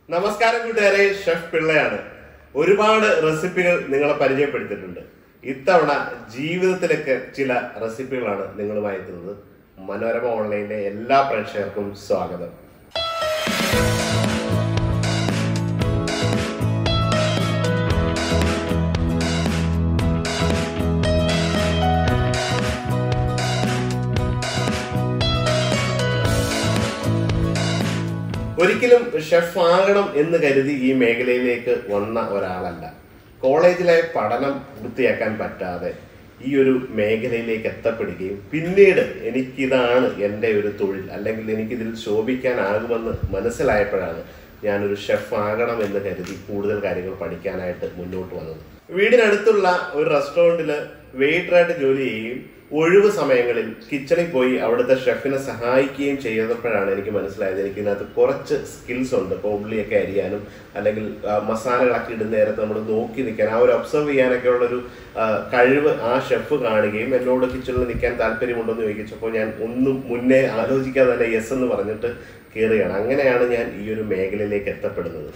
നമസ്കാരം കൂട്ടുകാരെ ഷെഫ് പിള്ളയാണ് ഒരുപാട് റെസിപ്പികൾ നിങ്ങളെ പരിചയപ്പെടുത്തിയിട്ടുണ്ട് ഇത്തവണ ജീവിതത്തിലൊക്കെ ചില റെസിപ്പികളാണ് നിങ്ങളുമായി എത്തുന്നത് മനോരമ ഓൺലൈനിലെ എല്ലാ പ്രേക്ഷകർക്കും സ്വാഗതം ഒരിക്കലും ഷെഫ് ആകണം എന്ന് കരുതി ഈ മേഖലയിലേക്ക് വന്ന ഒരാളല്ല കോളേജിലെ പഠനം പൂർത്തിയാക്കാൻ പറ്റാതെ ഈ ഒരു മേഖലയിലേക്ക് എത്തപ്പെടുകയും പിന്നീട് എനിക്കിതാണ് എൻ്റെ ഒരു തൊഴിൽ അല്ലെങ്കിൽ എനിക്കിതിൽ ശോഭിക്കാനാകുമെന്ന് മനസ്സിലായപ്പോഴാണ് ഞാനൊരു ഷെഫ് ആകണം എന്ന് കരുതി കൂടുതൽ കാര്യങ്ങൾ പഠിക്കാനായിട്ട് മുന്നോട്ട് വന്നത് വീടിനടുത്തുള്ള ഒരു റെസ്റ്റോറൻറ്റിൽ വെയിറ്ററായിട്ട് ജോലി ചെയ്യുകയും ഒഴിവ് സമയങ്ങളിൽ കിച്ചണിൽ പോയി അവിടുത്തെ ഷെഫിനെ സഹായിക്കുകയും ചെയ്തപ്പോഴാണ് എനിക്ക് മനസ്സിലായത് എനിക്ക് ഇതിനകത്ത് കുറച്ച് സ്കിൽസ് ഉണ്ട് ഇപ്പോൾ ഉള്ളിയൊക്കെ അരിയാനും അല്ലെങ്കിൽ ആ, മസാലകളൊക്കെ ഇടുന്ന നേരത്ത് നമ്മൾ നോക്കി നിൽക്കാൻ ആ ഒരു ഒബ്സർവ് ചെയ്യാനൊക്കെ ഉള്ളൊരു ആ, കഴിവ് ആ ഷെഫ് കാണുകയും എന്നോട് കിച്ചണിൽ നിൽക്കാൻ താല്പര്യമുണ്ടോ എന്ന് ചോദിച്ചപ്പോൾ ഞാൻ ഒന്നും മുന്നേ ആലോചിക്കാതെ തന്നെ യെസ് എന്ന് പറഞ്ഞിട്ട് കയറുകയാണ് അങ്ങനെയാണ് ഞാൻ ഈ ഒരു മേഖലയിലേക്ക് എത്തപ്പെടുന്നത്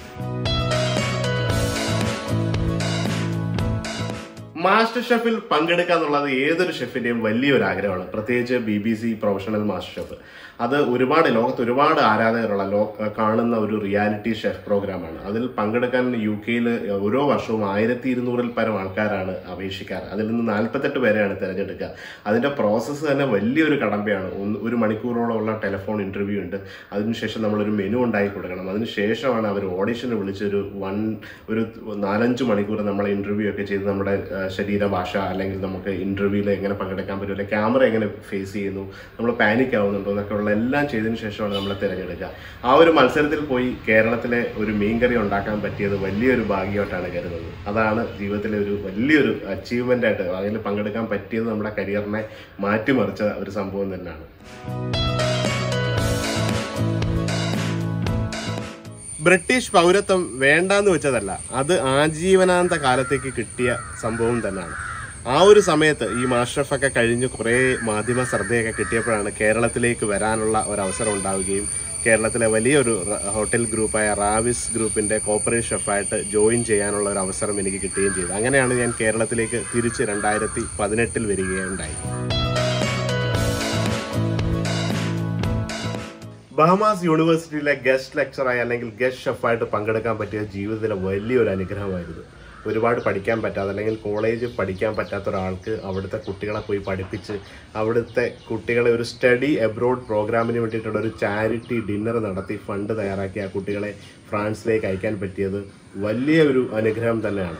മാസ്റ്റർ ഷെഫിൽ പങ്കെടുക്കുക എന്നുള്ളത് ഏതൊരു ഷെഫിന്റെയും വലിയൊരു ആഗ്രഹമാണ് പ്രത്യേകിച്ച് B B C professional master chef അത് ഒരുപാട് ലോകത്ത് ഒരുപാട് ആരാധകരുള്ള ലോ കാണുന്ന ഒരു റിയാലിറ്റി ഷെഫ് പ്രോഗ്രാമാണ് അതിൽ പങ്കെടുക്കാൻ യു കെയിൽ ഓരോ വർഷവും ആയിരത്തി ഇരുന്നൂറിൽ പരം ആൾക്കാരാണ് അപേക്ഷിക്കാറ് അതിൽ നിന്ന് നാൽപ്പത്തെട്ട് പേരെയാണ് തിരഞ്ഞെടുക്കുക അതിന്റെ പ്രോസസ്സ് തന്നെ വലിയൊരു കടമ്പയാണ് ഒന്ന് ഒരു മണിക്കൂറോളം ഉള്ള ടെലിഫോൺ ഇന്റർവ്യൂ ഉണ്ട് അതിനുശേഷം നമ്മളൊരു മെനു ഉണ്ടാക്കി കൊടുക്കണം അതിനുശേഷമാണ് അവർ ഓഡിഷന് വിളിച്ചൊരു വൺ ഒരു നാലഞ്ച് മണിക്കൂർ നമ്മളെ ഇന്റർവ്യൂ ഒക്കെ ചെയ്ത് നമ്മുടെ ആ, ശരീരഭാഷ അല്ലെങ്കിൽ നമുക്ക് ഇന്റർവ്യൂവിൽ എങ്ങനെ പങ്കെടുക്കാൻ പറ്റും അല്ലെങ്കിൽ ക്യാമറ എങ്ങനെ ഫേസ് ചെയ്യുന്നു നമ്മൾ പാനിക് ആവുന്നുണ്ടോ എന്നൊക്കെ ഉള്ള എല്ലാം ചെയ്തതിന് ശേഷമാണ് നമ്മളെ തിരഞ്ഞെടുക്കുക ആ ഒരു മത്സരത്തിൽ പോയി കേരളത്തിലെ ഒരു മീൻകറി ഉണ്ടാക്കാൻ പറ്റിയത് വലിയൊരു ഭാഗ്യമായിട്ടാണ് കരുതുന്നത് അതാണ് ജീവിതത്തിലെ ഒരു വലിയൊരു അച്ചീവ്മെന്റ് ആയിട്ട് അതിൽ പങ്കെടുക്കാൻ പറ്റിയത് നമ്മുടെ കരിയറിനെ മാറ്റിമറിച്ച ഒരു സംഭവം തന്നെയാണ് ബ്രിട്ടീഷ് പൗരത്വം വേണ്ടാന്ന് വെച്ചതല്ല അത് ആജീവനാന്ത കാലത്തേക്ക് കിട്ടിയ സംഭവം തന്നെയാണ് ആ ഒരു സമയത്ത് ഈ മാഷറഫൊക്കെ കഴിഞ്ഞ് കുറേ മാധ്യമ ശ്രദ്ധയൊക്കെ കിട്ടിയപ്പോഴാണ് കേരളത്തിലേക്ക് വരാനുള്ള ഒരു അവസരം ഉണ്ടാവുകയും കേരളത്തിലെ വലിയൊരു റ- ഹോട്ടൽ ഗ്രൂപ്പായ റാവിസ് ഗ്രൂപ്പിന്റെ കോപ്പറേറ്റ് ഷെഫായിട്ട് ജോയിൻ ചെയ്യാനുള്ള ഒരു അവസരം എനിക്ക് കിട്ടുകയും ചെയ്തു അങ്ങനെയാണ് ഞാൻ കേരളത്തിലേക്ക് തിരിച്ച് രണ്ടായിരത്തി പതിനെട്ടിൽ വരികയുണ്ടായി ബഹമാസ് യൂണിവേഴ്സിറ്റിയിലെ ഗസ്റ്റ് ലെക്ചറായി അല്ലെങ്കിൽ ഗസ്റ്റ് ഷെഫായിട്ട് പങ്കെടുക്കാൻ പറ്റിയ ജീവിതത്തിലെ വലിയൊരു അനുഗ്രഹമായിരുന്നു ഒരുപാട് പഠിക്കാൻ പറ്റാതെ അല്ലെങ്കിൽ കോളേജ് പഠിക്കാൻ പറ്റാത്ത ഒരാൾക്ക് അവിടുത്തെ കുട്ടികളെ പോയി പഠിപ്പിച്ച് അവിടുത്തെ കുട്ടികളെ ഒരു സ്റ്റഡി എബ്രോഡ് പ്രോഗ്രാമിന് വേണ്ടിയിട്ടുള്ള ഒരു ചാരിറ്റി ഡിന്നർ നടത്തി ഫണ്ട് തയ്യാറാക്കി ആ കുട്ടികളെ ഫ്രാൻസിലേക്ക് അയക്കാൻ പറ്റിയത് വലിയ ഒരു അനുഗ്രഹം തന്നെയാണ്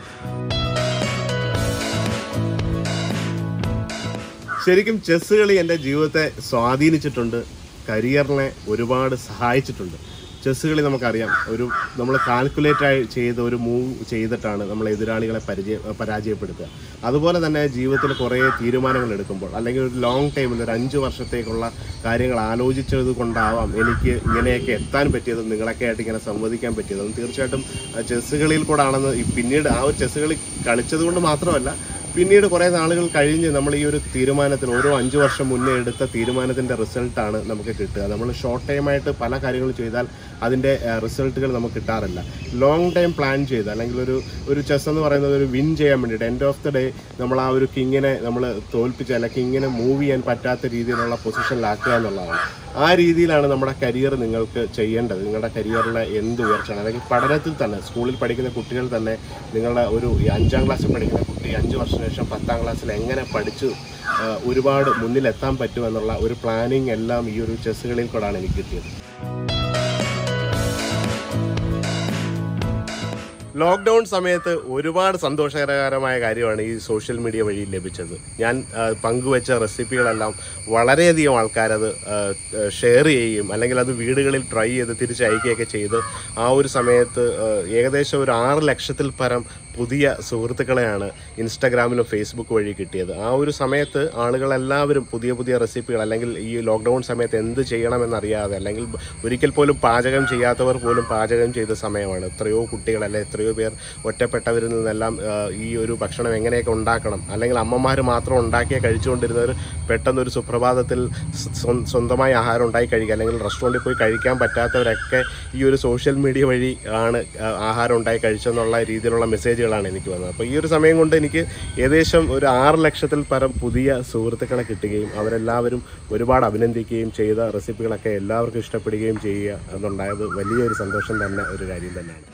ശരിക്കും ചെസ് കളി എൻ്റെ ജീവിതത്തെ സ്വാധീനിച്ചിട്ടുണ്ട് കരിയറിനെ ഒരുപാട് സഹായിച്ചിട്ടുണ്ട് ചെസ് കളി നമുക്കറിയാം ഒരു നമ്മൾ കാൽക്കുലേറ്റ് ആയി ചെയ്ത ഒരു മൂവ് ചെയ്തിട്ടാണ് നമ്മൾ എതിരാളികളെ പരിചയ പരാജയപ്പെടുത്തുക അതുപോലെ തന്നെ ജീവിതത്തിൽ കുറേ തീരുമാനങ്ങൾ എടുക്കുമ്പോൾ അല്ലെങ്കിൽ ഒരു ലോങ് ടൈമിൽ ഒരു അഞ്ച് വർഷത്തേക്കുള്ള കാര്യങ്ങൾ ആലോചിച്ചത് കൊണ്ടാവാം എനിക്ക് ഇങ്ങനെയൊക്കെ എത്താൻ പറ്റിയതും നിങ്ങളൊക്കെ ആയിട്ട് ഇങ്ങനെ സംവദിക്കാൻ പറ്റിയതും തീർച്ചയായിട്ടും ചെസ് കളിയിൽ കൂടെ ആണെന്ന് ഈ പിന്നീട് ആ ഒരു ചെസ് കളി കളിച്ചത് കൊണ്ട് മാത്രമല്ല പിന്നീട് കുറേ നാളുകൾ കഴിഞ്ഞ് നമ്മൾ ഈ ഒരു തീരുമാനത്തിൽ ഓരോ അഞ്ച് വർഷം മുന്നേ എടുത്ത തീരുമാനത്തിൻ്റെ റിസൾട്ടാണ് നമുക്ക് കിട്ടുക നമ്മൾ ഷോർട്ട് ടൈമായിട്ട് പല കാര്യങ്ങൾ ചെയ്താൽ അതിൻ്റെ റിസൾട്ടുകൾ നമുക്ക് കിട്ടാറില്ല ലോങ് ടൈം പ്ലാൻ ചെയ്ത് അല്ലെങ്കിൽ ഒരു ഒരു ചെസ് എന്ന് പറയുന്നത് ഒരു വിൻ ചെയ്യാൻ വേണ്ടിയിട്ട് എൻഡ് ഓഫ് ദ ഡേ നമ്മൾ ആ ഒരു കിങ്ങിനെ നമ്മൾ തോൽപ്പിച്ച് അല്ലെങ്കിൽ കിങ്ങിനെ മൂവ് ചെയ്യാൻ പറ്റാത്ത രീതിയിലുള്ള പൊസിഷനിലാക്കുക എന്നുള്ളതാണ് ആ രീതിയിലാണ് നമ്മുടെ കരിയർ നിങ്ങൾക്ക് ചെയ്യേണ്ടത് നിങ്ങളുടെ കരിയറിലെ എന്ത് ഉയർച്ചയാണ് അല്ലെങ്കിൽ പഠനത്തിൽ തന്നെ സ്കൂളിൽ പഠിക്കുന്ന കുട്ടികൾ തന്നെ നിങ്ങളുടെ ഒരു ഈ അഞ്ചാം ക്ലാസ്സിൽ പഠിക്കുന്ന കുട്ടി അഞ്ച് വർഷത്തിന് ശേഷം പത്താം ക്ലാസ്സിൽ എങ്ങനെ പഠിച്ചു ആ, ഒരുപാട് മുന്നിലെത്താൻ പറ്റുമെന്നുള്ള ഒരു പ്ലാനിങ് എല്ലാം ഈ ഒരു ചെസ്സുകളിൽ കൂടാണ് എനിക്ക് കിട്ടിയത് ലോക്ക്ഡൗൺ സമയത്ത് ഒരുപാട് സന്തോഷകരമായ കാര്യമാണ് ഈ സോഷ്യൽ മീഡിയ വഴി ലഭിച്ചത് ഞാൻ ആ, പങ്കുവച്ച റെസിപ്പികളെല്ലാം വളരെയധികം ആൾക്കാരത് ഷെയർ ചെയ്യുകയും അല്ലെങ്കിൽ അത് വീടുകളിൽ ട്രൈ ചെയ്ത് തിരിച്ചയക്കുകയൊക്കെ ചെയ്ത് ആ ഒരു സമയത്ത് ആ, ഏകദേശം ഒരു ആറ് ലക്ഷത്തിൽ പരം പുതിയ സുഹൃത്തുക്കളെയാണ് ഇൻസ്റ്റാഗ്രാമിലും ഫേസ്ബുക്ക് വഴി കിട്ടിയത് ആ ഒരു സമയത്ത് ആളുകളെല്ലാവരും പുതിയ പുതിയ റെസിപ്പികൾ അല്ലെങ്കിൽ ഈ ലോക്ക്ഡൗൺ സമയത്ത് എന്ത് ചെയ്യണമെന്നറിയാതെ അല്ലെങ്കിൽ ഒരിക്കൽ പോലും പാചകം ചെയ്യാത്തവർ പോലും പാചകം ചെയ്ത സമയമാണ് എത്രയോ കുട്ടികൾ അല്ലെ എത്രയോ എത്രയോ പേർ ഒറ്റപ്പെട്ടവരിൽ നിന്നെല്ലാം ആ, ഈ ഒരു ഭക്ഷണം എങ്ങനെയൊക്കെ ഉണ്ടാക്കണം അല്ലെങ്കിൽ അമ്മമാർ മാത്രം ഉണ്ടാക്കിയ കഴിച്ചുകൊണ്ടിരുന്നവർ പെട്ടെന്ന് ഒരു സുപ്രഭാതത്തിൽ സ്വ- സ്വന്തമായി ആഹാരം ഉണ്ടാക്കി കഴിക്കുക അല്ലെങ്കിൽ റെസ്റ്റോറൻറ്റിൽ പോയി കഴിക്കാൻ പറ്റാത്തവരൊക്കെ ഈ ഒരു സോഷ്യൽ മീഡിയ വഴി ആണ് ആ, ആഹാരം ഉണ്ടാക്കി കഴിച്ചെന്നുള്ള രീതിയിലുള്ള മെസ്സേജുകളാണ് എനിക്ക് വന്നത് അപ്പോൾ ഈ ഒരു സമയം കൊണ്ട് എനിക്ക് ഏകദേശം ഒരു ആറ് ലക്ഷത്തിൽ പരം പുതിയ സുഹൃത്തുക്കളെ കിട്ടുകയും അവരെല്ലാവരും ഒരുപാട് അഭിനന്ദിക്കുകയും ചെയ്ത റെസിപ്പികളൊക്കെ എല്ലാവർക്കും ഇഷ്ടപ്പെടുകയും ചെയ്യുക എന്നുണ്ടായത് വലിയൊരു സന്തോഷം തന്നെ ഒരു കാര്യം തന്നെയാണ്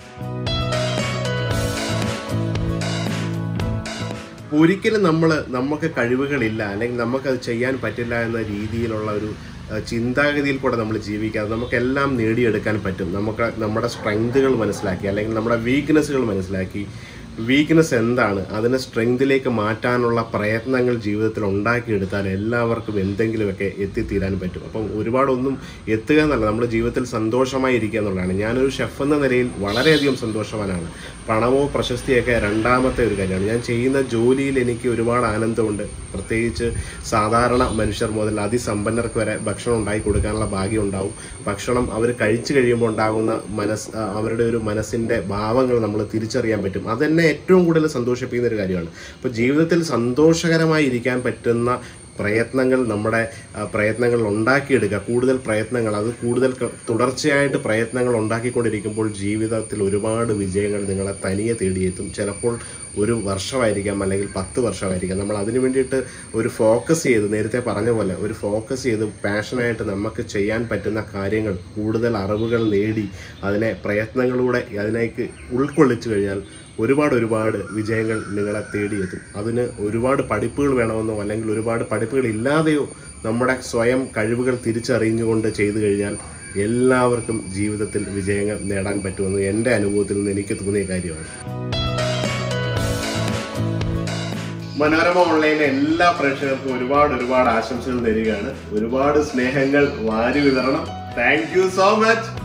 ഒരിക്കലും നമ്മൾ നമുക്ക് കഴിവുകളില്ല അല്ലെങ്കിൽ നമുക്കത് ചെയ്യാൻ പറ്റില്ല എന്ന രീതിയിലുള്ള ഒരു അഹ്, ചിന്താഗതിയിൽ കൂടെ നമ്മൾ ജീവിക്കാതെ നമുക്കെല്ലാം നേടിയെടുക്കാൻ പറ്റും നമുക്ക് നമ്മുടെ സ്ട്രെങ്തുകൾ മനസ്സിലാക്കി അല്ലെങ്കിൽ നമ്മുടെ വീക്ക്നെസ്സുകൾ മനസ്സിലാക്കി വീക്ക്നെസ് എന്താണ് അതിനെ സ്ട്രെങ്തിലേക്ക് മാറ്റാനുള്ള പ്രയത്നങ്ങൾ ജീവിതത്തിൽ ഉണ്ടാക്കിയെടുത്താൽ എല്ലാവർക്കും എന്തെങ്കിലുമൊക്കെ എത്തിത്തീരാൻ പറ്റും അപ്പം ഒരുപാടൊന്നും എത്തുക എന്നല്ല നമ്മുടെ ജീവിതത്തിൽ സന്തോഷമായി ഇരിക്കുക എന്നുള്ളതാണ് ഞാനൊരു ഷെഫ് എന്ന നിലയിൽ വളരെയധികം സന്തോഷവാനാണ് പണമോ പ്രശസ്തിയൊക്കെ രണ്ടാമത്തെ ഒരു കാര്യമാണ് ഞാൻ ചെയ്യുന്ന ജോലിയിൽ എനിക്ക് ഒരുപാട് ആനന്ദമുണ്ട് പ്രത്യേകിച്ച് സാധാരണ മനുഷ്യർ മുതൽ അതിസമ്പന്നർക്ക് വരെ ഭക്ഷണം ഉണ്ടാക്കി കൊടുക്കാനുള്ള ഭാഗ്യം ഉണ്ടാവും ഭക്ഷണം അവർ കഴിച്ചു കഴിയുമ്പോൾ ഉണ്ടാകുന്ന മനസ് ആ, അവരുടെ ഒരു മനസ്സിൻ്റെ ഭാവങ്ങൾ നമ്മൾ തിരിച്ചറിയാൻ പറ്റും അതെന്നെ ഏറ്റവും കൂടുതൽ സന്തോഷിപ്പിക്കുന്ന ഒരു കാര്യമാണ് അപ്പോൾ ജീവിതത്തിൽ സന്തോഷകരമായി ഇരിക്കാൻ പറ്റുന്ന പ്രയത്നങ്ങൾ നമ്മുടെ ആ, പ്രയത്നങ്ങൾ ഉണ്ടാക്കിയെടുക്കുക കൂടുതൽ പ്രയത്നങ്ങൾ അത് കൂടുതൽ ക- തുടർച്ചയായിട്ട് പ്രയത്നങ്ങൾ ഉണ്ടാക്കിക്കൊണ്ടിരിക്കുമ്പോൾ ജീവിതത്തിൽ ഒരുപാട് വിജയങ്ങൾ നിങ്ങളെ തനിയെ തേടിയെത്തും ചിലപ്പോൾ ഒരു വർഷമായിരിക്കാം അല്ലെങ്കിൽ പത്ത് വർഷമായിരിക്കാം നമ്മൾ അതിന് വേണ്ടിയിട്ട് ഒരു ഫോക്കസ് ചെയ്ത് നേരത്തെ പറഞ്ഞ പോലെ ഒരു ഫോക്കസ് ചെയ്ത് പാഷനായിട്ട് നമുക്ക് ചെയ്യാൻ പറ്റുന്ന കാര്യങ്ങൾ കൂടുതൽ അറിവുകൾ നേടി അതിനെ പ്രയത്നങ്ങളിലൂടെ അതിനേക്ക് ഉൾക്കൊള്ളിച്ചു കഴിഞ്ഞാൽ ഒരുപാട് ഒരുപാട് വിജയങ്ങൾ നിങ്ങളെ തേടിയെത്തും അതിന് ഒരുപാട് പഠിപ്പുകൾ വേണമെന്നോ അല്ലെങ്കിൽ ഒരുപാട് പഠിപ്പുകൾ ഇല്ലാതെയോ നമ്മുടെ സ്വയം കഴിവുകൾ തിരിച്ചറിഞ്ഞുകൊണ്ട് ചെയ്തു കഴിഞ്ഞാൽ എല്ലാവർക്കും ജീവിതത്തിൽ വിജയങ്ങൾ നേടാൻ പറ്റുമെന്ന് എൻ്റെ അനുഭവത്തിൽ നിന്ന് എനിക്ക് തോന്നിയ കാര്യമാണ് മനോരമ ഓൺലൈനിലെ എല്ലാ പ്രേക്ഷകർക്കും ഒരുപാട് ഒരുപാട് ആശംസകൾ തരികയാണ് ഒരുപാട് സ്നേഹങ്ങൾ വാരി വിതരണം താങ്ക് യു സോ മച്ച്